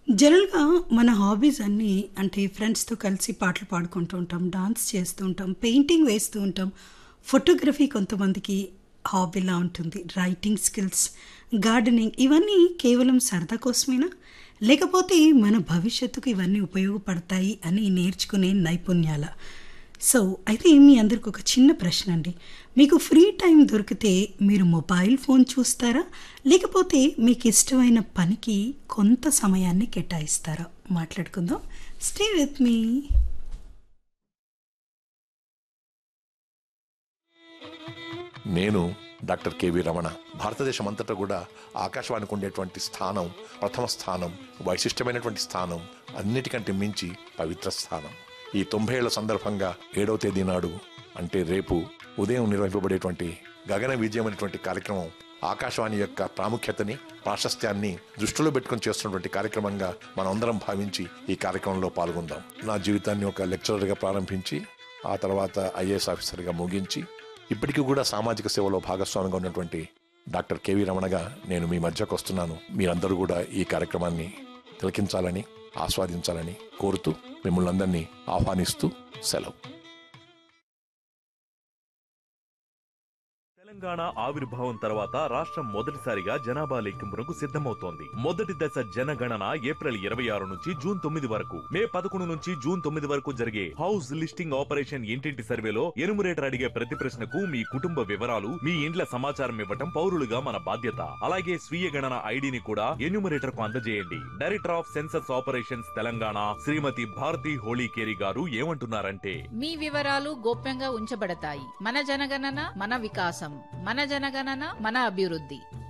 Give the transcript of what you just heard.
జనరల్‌గా మన హాబీస్ అన్నీ అంటే ఫ్రెండ్స్‌తో కలిసి పాటలు పాడుకుంటూ ఉంటాం, డాన్స్ చేస్తూ ఉంటాం, పెయింటింగ్ వేస్తూ ఉంటాం. ఫోటోగ్రఫీ కొంతమందికి హాబీలా ఉంటుంది. రైటింగ్ స్కిల్స్, గార్డెనింగ్ ఇవన్నీ కేవలం సరదా కోసమేనా? లేకపోతే మన భవిష్యత్తుకు ఇవన్నీ ఉపయోగపడతాయి అని నేర్చుకునే నైపుణ్యాలా? సో, అయితే మీ అందరికి ఒక చిన్న ప్రశ్న అండి. మీకు ఫ్రీ టైమ్ దొరికితే మీరు మొబైల్ ఫోన్ చూస్తారా? లేకపోతే మీకిష్టమైన పనికి కొంత సమయాన్ని కేటాయిస్తారా? మాట్లాడుకుందాం. Stay with me. నేను డాక్టర్ కేవి రమణ భారతదేశం అంతటా కూడా ఆకాశవాణికి ఉండేటువంటి స్థానం ప్రథమ స్థానం వైశిష్టమైనటువంటి స్థానం అన్నిటికంటే మించి పవిత్ర స్థానం ఈ తొంభై ఏళ్ల సందర్భంగా ఏడవ తేదీ నాడు అంటే రేపు ఉదయం నిర్వహింపబడేటువంటి గగన విజయం అనేటువంటి కార్యక్రమం ఆకాశవాణి యొక్క ప్రాముఖ్యతని ప్రాశస్త్యాన్ని దృష్టిలో పెట్టుకుని చేస్తున్నటువంటి కార్యక్రమంగా మనమందరం భావించి ఈ కార్యక్రమంలో పాల్గొందాం నా జీవితాన్ని ఒక లెక్చరర్గా ప్రారంభించి ఆ తర్వాత ఐఏఎస్ ఆఫీసర్గా ముగించి ఇప్పటికీ కూడా సామాజిక సేవలో భాగస్వామిగా ఉన్నటువంటి డాక్టర్ కేవీ రమణగా నేను మీ మధ్యకు వస్తున్నాను మీరందరూ కూడా ఈ కార్యక్రమాన్ని తిలకించాలని ఆస్వాదించాలని కోరుతూ మిమ్మల్ని అందరినీ ఆహ్వానిస్తూ సెలవు తెలంగాణ ఆవిర్భావం తర్వాత రాష్ట్రం మొదటిసారిగా జనాభా లెక్కింపునకు సిద్ధమవుతోంది మొదటి దశ జనగణన ఏప్రిల్ ఇరవై ఆరు నుంచి జూన్ తొమ్మిది వరకు మే పదకొండు నుంచి జూన్ తొమ్మిది వరకు జరిగే హౌస్ లిస్టింగ్ ఆపరేషన్ ఇంటింటి సర్వేలో ఎనుమరేటర్ అడిగే ప్రతి ప్రశ్నకు మీ కుటుంబ వివరాలు మీ ఇండ్ల సమాచారం ఇవ్వటం పౌరులుగా మన బాధ్యత అలాగే స్వీయ గణన ఐడిని కూడా ఎన్యూమరేటర్ కు అందజేయండి director of census operations Telangana Shrimati Bharati Holikeri garu ఏమంటున్నారంటే మీ వివరాలు గోప్యంగా ఉంచబడతాయి మన జనగణన మన వికాసం మన జనగణన మన అభివృద్ధి